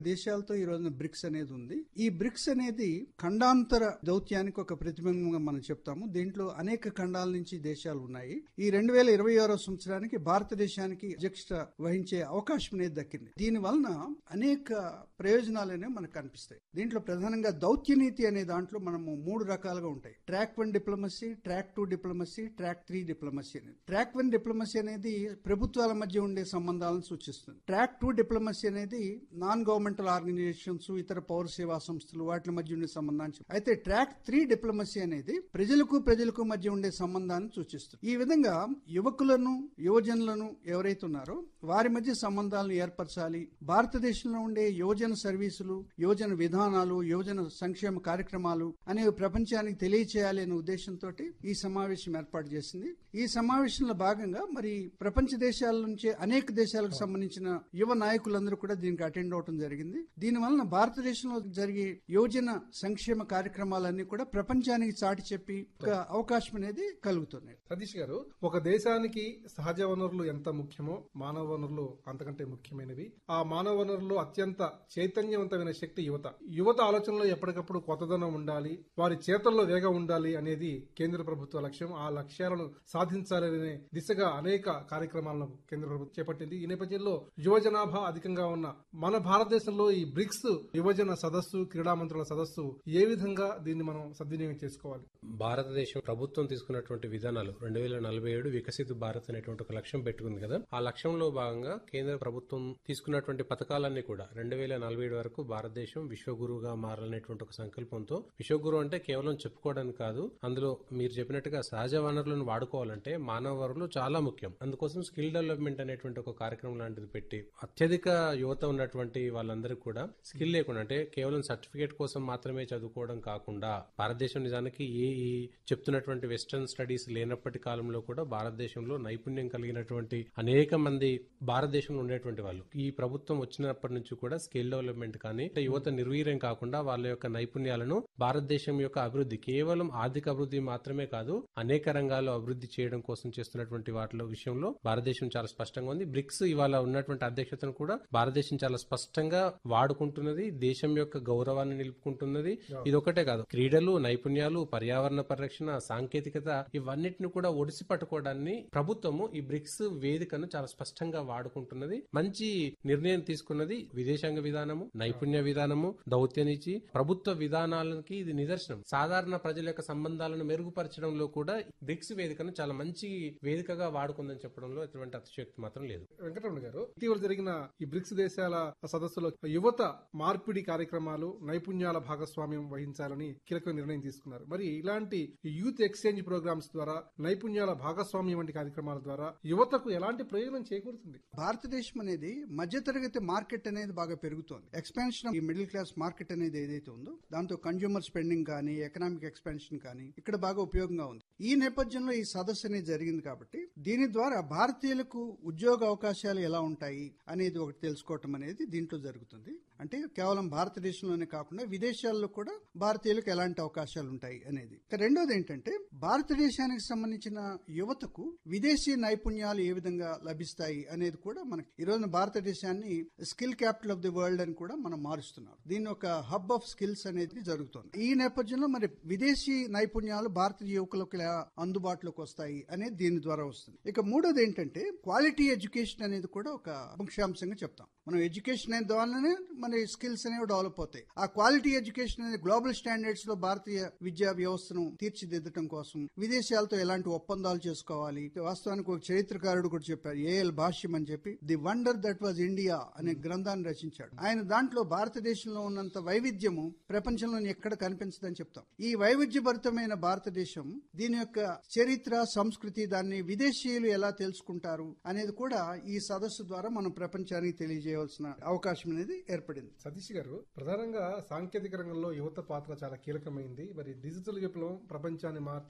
దేశాలతో ఈ రోజున బ్రిక్స్ అనేది ఉంది ఈ బ్రిక్స్ అనేది ఖండాంతర దౌత్యానికి ఒక ప్రతిబింబంగా మనం చెప్తాము దీంట్లో అనేక ఖండాల నుంచి దేశాలు ఉన్నాయి ఈ రెండు వేల ఇరవై ఆరో సంవత్సరానికి భారతదేశానికి అధ్యక్షత వహించే అవకాశం అనేది దక్కింది దీని వలన అనేక ప్రయోజనాలు అనేవి మనకు కనిపిస్తాయి దీంట్లో ప్రధానంగా దౌత్య నీతి అనే దాంట్లో మనము మూడు రకాలుగా ఉంటాయి track one diplomacy track two diplomacy track three diplomacy అనేది ట్రాక్ వన్ డిప్లొమసీ అనేది ప్రభుత్వాల మధ్య ఉండే సంబంధాలను సూచిస్తుంది ట్రాక్ టూ డిప్లొమసీ అనేది నాన్ గవర్నమెంటల్ ఆర్గనైజేషన్స్ ఇతర పౌర సేవా సంస్థలు వాటి మధ్య ఉండే సంబంధాన్ని చెప్- అయితే ట్రాక్ త్రీ డిప్లొమసీ అనేది ప్రజలకు ప్రజలకు మధ్య ఉండే సంబంధాన్ని సూచిస్తుంది ఈ విధంగా యువకులను యువజనులను ఎవరైతే ఉన్నారో వారి మధ్య సంబంధాలను ఏర్పరచాలి భారతదేశంలో ఉండే యువజన సర్వీసులు యువజన విధానాలు యువజన సంక్షేమ కార్యక్రమాలు అనేవి ప్రపంచానికి తెలియచేయాలి అనే ఉద్దేశంతో ఈ సమావేశం ఏర్పాటు చేసింది ఈ సమావేశంలో భాగంగా మరి ప్రపంచ దేశాల నుంచి అనేక దేశాలకు సంబంధించిన యువ నాయకులందరూ కూడా దీనికి అటెండ్ అవడం జరిగింది దీని వలన భారతదేశంలో జరిగే యువజన సంక్షేమ కార్యక్రమాలన్నీ కూడా ప్రపంచానికి చాటి చెప్పి ఒక అవకాశం అనేది కలుగుతున్నాయి సతీష్ గారు ఒక దేశానికి సహజ వనరులు ఎంత ముఖ్యమో మానవ వనరులు అంతకంటే ముఖ్యమైనవి ఆ మానవ వనరుల్లో అత్యంత చైతన్యవంతమైన శక్తి యువత యువత ఆలోచనలో ఎప్పటికప్పుడు కొత్తదనం ఉండాలి వారి చేతల్లో వేగం ఉండాలి అనేది కేంద్ర ప్రభుత్వ లక్ష్యం ఆ లక్ష్యాలను సాధించాలనే దిశగా అనేక కార్యక్రమాలను కేంద్ర ప్రభుత్వం చేపట్టింది ఈ నేపథ్యంలో యువ జనాభా అధికంగా ఉన్న మన భారతదేశంలో ఈ బ్రిక్స్ యువజన సదస్సు క్రీడా మంత్రుల సదస్సు ఏ విధంగా దీన్ని మనం సద్వినియోగం చేసుకోవాలి భారతదేశం ప్రభుత్వం తీసుకున్నటువంటి విధానాలు రెండు వేల నలభై ఏడు వికసిత భారత్ అనేటువంటి ఒక లక్ష్యం పెట్టుకుంది కదా ఆ లక్ష్యంలో భాగంగా కేంద్ర ప్రభుత్వం తీసుకున్నటువంటి పథకాలన్నీ కూడా రెండు వేల నలభై ఏడు వరకు భారతదేశం విశ్వగురువుగా మారాలనేటువంటి ఒక సంకల్పంతో విశ్వగురు అంటే కేవలం చెప్పుకోవడానికి కాదు అందులో మీరు చెప్పినట్టుగా సహజ వనరులను వాడుకోవాలంటే మానవ వనరులు చాలా ముఖ్యం అందుకోసం స్కిల్ డెవలప్మెంట్ అనేటువంటి ఒక కార్యక్రమం లాంటిది పెట్టి అత్యధిక యువత ఉన్నటువంటి వాళ్ళందరికీ కూడా స్కిల్ లేకుండా అంటే కేవలం సర్టిఫికేట్ కోసం మాత్రమే చదువుకోవడం కాకుండా భారతదేశం నిజానికి ఏ ఈ చెప్తున్నటువంటి వెస్టర్న్ స్టడీస్ లేనప్పటి కాలంలో కూడా భారతదేశంలో నైపుణ్యం కలిగినటువంటి అనేక మంది భారతదేశంలో ఉండేటువంటి వాళ్ళు ఈ ప్రభుత్వం వచ్చినప్పటి నుంచి కూడా స్కిల్ డెవలప్మెంట్ కానీ అంటే యువత నిర్వీర్యం కాకుండా వాళ్ళ యొక్క నైపుణ్యాలను భారతదేశం యొక్క అభివృద్ధి కేవలం ఆర్థిక అభివృద్ధి మాత్రమే కాదు అనేక రంగాల్లో అభివృద్ధి చేయడం కోసం చేస్తున్నటువంటి వాటిలో విషయంలో భారతదేశం చాలా స్పష్టంగా ఉంది బ్రిక్స్ ఇవాళ ఉన్నటువంటి అధ్యక్షతను కూడా భారతదేశం చాలా స్పష్టంగా వాడుకుంటున్నది దేశం యొక్క గౌరవాన్ని నిలుపుకుంటున్నది ఇది ఒకటే కాదు క్రీడలు నైపుణ్యాలు పర్యావరణ పరిరక్షణ సాంకేతికత ఇవన్నిటిని కూడా ఒడిసి పట్టుకోవడాన్ని ప్రభుత్వము ఈ బ్రిక్స్ వేదికను చాలా స్పష్టంగా వాడుకుంటున్నది మంచి నిర్ణయం తీసుకున్నది విదేశాంగ విధానము నైపుణ్య విధానము దౌత్యనిచి ప్రభుత్వ విధానాలకి ఇది నిదర్శనం సాధారణ ప్రజల యొక్క సంబంధాలను మెరుగుపరచడంలో కూడా బ్రిక్స్ వేదికను చాలా మంచి వేదికగా వాడుకుందని చెప్పడంలో ఎటువంటి అతిశయోక్తి మాత్రం లేదు వెంకటరమణ గారు ఇటీవల జరిగిన ఈ బ్రిక్స్ దేశాల సదస్సులో యువత మార్పిడి కార్యక్రమాలు నైపుణ్యాల భాగస్వామ్యం వహించాలని కీలక నిర్ణయం తీసుకున్నారు మరి ఇలాంటి యూత్ ఎక్స్చేంజ్ ప్రోగ్రామ్స్ ద్వారా నైపుణ్యాల భాగస్వామ్యం వంటి కార్యక్రమాల ద్వారా యువతకు ఎలాంటి ప్రయోజనం చేకూరుతుంది భారతదేశం అనేది మధ్యతరగతి మార్కెట్ అనేది బాగా పెరుగుతోంది ఎక్స్పాన్షన్ ఈ మిడిల్ క్లాస్ మార్కెట్ అనేది ఏదైతే ఉందో దాంతో కన్జ్యూమర్ స్పెండింగ్ కానీ ఎకనామిక్ ఎక్స్పాన్షన్ కానీ ఇక్కడ బాగా ఉపయోగంగా ఉంది ఈ నేపథ్యంలో ఈ సదస్సు అనేది జరిగింది కాబట్టి దీని ద్వారా భారతీయులకు ఉద్యోగ అవకాశాలు ఎలా ఉంటాయి అనేది ఒకటి తెలుసుకోవటం అనేది దీంట్లో జరుగుతుంది అంటే కేవలం భారతదేశంలోనే కాకుండా విదేశాల్లో కూడా భారతీయులకు ఎలాంటి అవకాశాలు ఉంటాయి అనేది ఇక రెండోది ఏంటంటే భారతదేశానికి సంబంధించిన యువతకు విదేశీ నైపుణ్యాలు ఏ విధంగా లభిస్తాయి అనేది కూడా మనకి ఈ రోజున భారతదేశాన్ని skill capital of the world అని కూడా మనం మారుస్తున్నాం దీన్ని ఒక హబ్ ఆఫ్ స్కిల్స్ అనేది జరుగుతుంది ఈ నేపథ్యంలో మరి విదేశీ నైపుణ్యాలు భారతీయ యువకులకు ఎలా అందుబాటులోకి వస్తాయి అనేది దీని ద్వారా వస్తుంది ఇక మూడోది ఏంటంటే క్వాలిటీ ఎడ్యుకేషన్ అనేది కూడా ఒక ముఖ్యాంశంగా చెప్తాం మనం ఎడ్యుకేషన్ అనే ద్వారానే మన స్కిల్స్ అనేవి డెవలప్ అవుతాయి ఆ క్వాలిటీ ఎడ్యుకేషన్ అనేది గ్లోబల్ స్టాండర్డ్స్ లో భారతీయ విద్యా వ్యవస్థను తీర్చిదిద్దడం కోసం విదేశాలతో ఎలాంటి ఒప్పందాలు చేసుకోవాలి వాస్తవానికి ఒక చరిత్రకారుడు కూడా చెప్పారు ఏఎల్ భాష్యం అని చెప్పి the wonder that was India అనే గ్రంథాన్ని రచించాడు ఆయన దాంట్లో భారతదేశంలో ఉన్నంత వైవిధ్యము ప్రపంచంలోని ఎక్కడ కనిపించదని చెప్తాం ఈ వైవిధ్యభరితమైన భారతదేశం దీని యొక్క చరిత్ర సంస్కృతి దాన్ని విదేశీయులు ఎలా తెలుసుకుంటారు అనేది కూడా ఈ సదస్సు ద్వారా మనం ప్రపంచానికి తెలియజేయవలసిన అవకాశం అనేది ఏర్పడింది సతీష్ గారు ప్రధానంగా సాంకేతిక రంగంలో యువత పాత్ర చాలా కీలకమైంది మరి డిజిటల్ విప్లవం ప్రపంచాన్ని మార్చి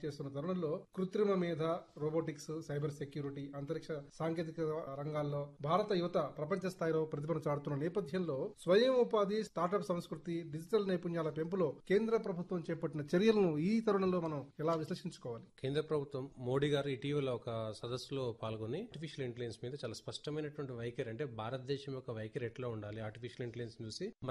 చేస్తున్న తరుణంలో కృత్రిమ మేధ రోబోటిక్స్ సైబర్ సెక్యూరిటీ అంతరిక్ష సాంకేతిక రంగాల్లో భారత యువత ప్రపంచ స్థాయిలో ప్రతిభను చాటుతున్న నేపథ్యంలో స్వయం ఉపాధి స్టార్టప్ సంస్కృతి డిజిటల్ నైపుణ్యాల పెంపులో కేంద్ర ప్రభుత్వం చేపట్టిన చర్యలను ఈ తరుణంలో మనం ఎలా విశ్లేషించుకోవాలి కేంద్ర ప్రభుత్వం మోడీ గారు ఇటీవల ఒక సదస్సులో పాల్గొని ఆర్టిఫిషియల్ ఇంటెలిజెన్స్ మీద చాలా స్పష్టమైనటువంటి వైఖరి అంటే భారతదేశం యొక్క వైఖరి ఎట్లా ఉండాలి ఆర్టిఫిషియల్ ఇంటెలిజెన్స్ చూసి